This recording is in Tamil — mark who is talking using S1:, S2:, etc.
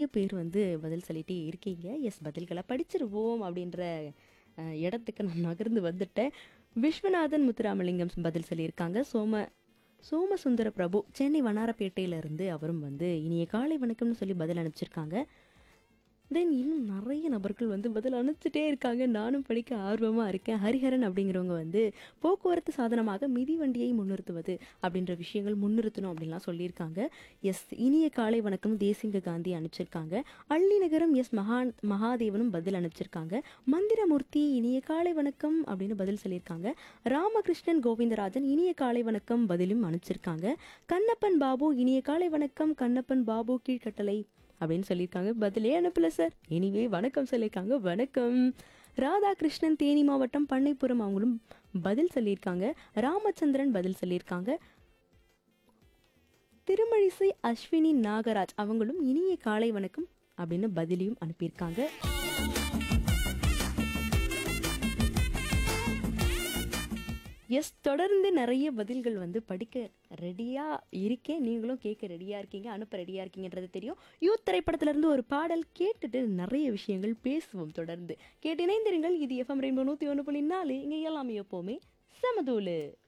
S1: பேர் வந்து பதில் சொல்லிட்டே இருக்கீங்க எஸ் பதில்களை படிச்சிருவோம் அப்படின்ற அஹ், இடத்துக்கு நான் நகர்ந்து வந்துட்டேன் விஸ்வநாதன் முத்துராமலிங்கம் பதில் சொல்லியிருக்காங்க சோம சோமசுந்தர பிரபு சென்னை வண்ணாரப்பேட்டையிலிருந்து அவரும் வந்து இனிய காலை வணக்கம்னு சொல்லி பதில் அனுப்பிச்சிருக்காங்க தென் இன்னும் நிறைய நபர்கள் வந்து பதில் அனுப்பிச்சிட்டே இருக்காங்க நானும் படிக்க ஆர்வமாக இருக்கேன் ஹரிஹரன் அப்படிங்கிறவங்க வந்து போக்குவரத்து சாதனமாக மிதிவண்டியை முன்னிறுத்துவது அப்படின்ற விஷயங்கள் முன்னிறுத்தணும் அப்படின்லாம் சொல்லியிருக்காங்க எஸ் இனிய காலை வணக்கம் தேசிங்க காந்தி அனுப்பிச்சிருக்காங்க அள்ளிநகரம் எஸ் மகா மகாதேவனும் பதில் அனுப்பிச்சிருக்காங்க மந்திரமூர்த்தி இனிய காலை வணக்கம் அப்படின்னு பதில் சொல்லியிருக்காங்க ராமகிருஷ்ணன் கோவிந்தராஜன் இனிய காலை வணக்கம் பதிலும் அனுப்பிச்சிருக்காங்க கண்ணப்பன் பாபு இனிய காலை வணக்கம் கண்ணப்பன் பாபு கீழ்கட்டளை அப்படின்னு சொல்லியிருக்காங்க பதிலே அனுப்பல சார் எனிவே வணக்கம் சொல்லியிருக்காங்க வணக்கம் ராதாகிருஷ்ணன் தேனி மாவட்டம் பண்ணைப்புறம் அவங்களும் பதில் சொல்லியிருக்காங்க ராமச்சந்திரன் பதில் சொல்லியிருக்காங்க திருமழிசை அஸ்வினி நாகராஜ் அவங்களும் இனிய காலை வணக்கம் அப்படின்னு பதிலையும் அனுப்பியிருக்காங்க எஸ் தொடர்ந்து நிறைய பதில்கள் வந்து படிக்க ரெடியாக இருக்கேன் நீங்களும் கேட்க ரெடியாக இருக்கீங்க அனுப்ப ரெடியாக இருக்கீங்கன்றது தெரியும் யூத் திரைப்படத்திலிருந்து ஒரு பாடல் கேட்டுட்டு நிறைய விஷயங்கள் பேசுவோம் தொடர்ந்து கேட்டு இணைந்திருங்கள் இது எஃப்எம் ரெயின்போ நூற்றி ஒன்று புள்ளி நாலு இங்கே எல்லாமே எப்போவுமே சமதூளு